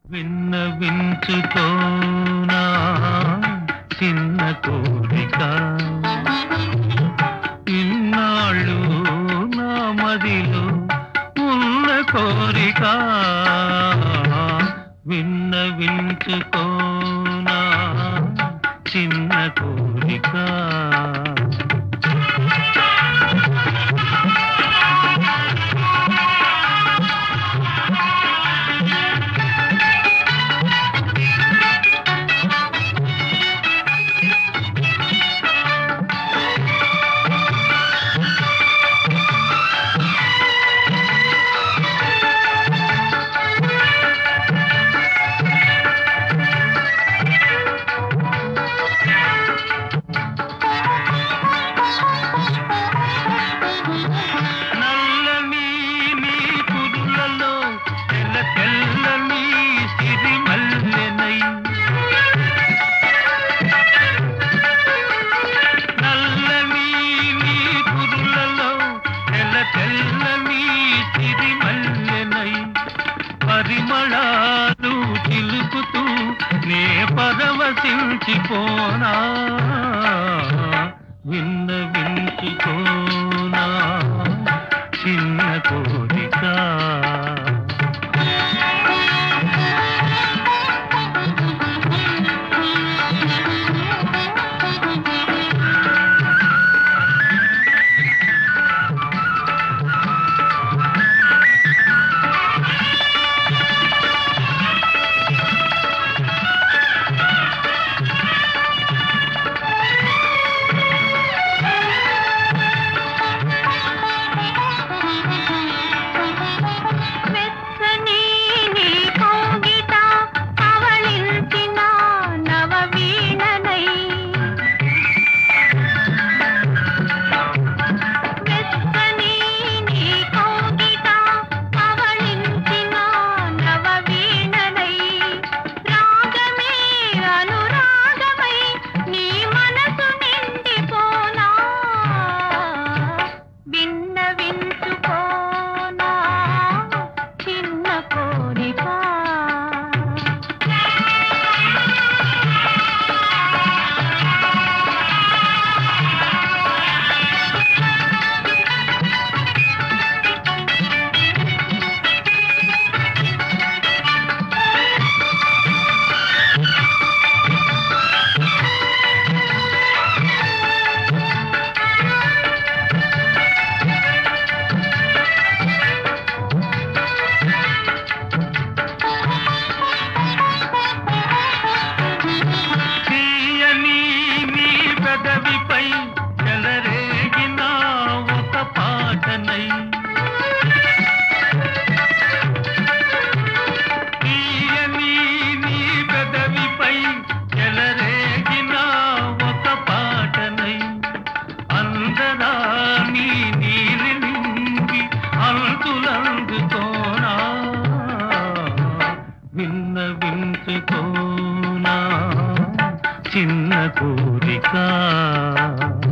విన్నవించుకోనా చిన్న కోరిక ఇన్నాళ్ళు నా మదిలో ఉన్న కోరిక విన్నవించుకోనా చిన్న కోరిక నల్లని నీ కురులలో తెల్ల తెల్లని సిరిమల్లెనై నల్లని నీ కురులలో తెల్ల తెల్లని సిరిమల్లెనై పరిమళాలు చిలుకుతూ నే పరవశించిపోనా విన్న వించుకోనా చిన్న కోరిక వెచ్చని నీ కౌగిట పవళించిన నవవీణనై వెచ్చని నీ కౌగిట పవళించిన నవవీణనై రాగమే అనురాగమై నీ మనసు నిండిపోనా విన్నవించుకోనా చిన్న కోరిక తీయని నీ పెదవిపై చెలరేగిన ఒక పాటనై తీయని నీ పెదవిపై చెలరేగిన ఒక పాటనై అందరాని నీలి నింగి అంతులందుకోనా విన్న వించుకోనా చిన్న కోరిక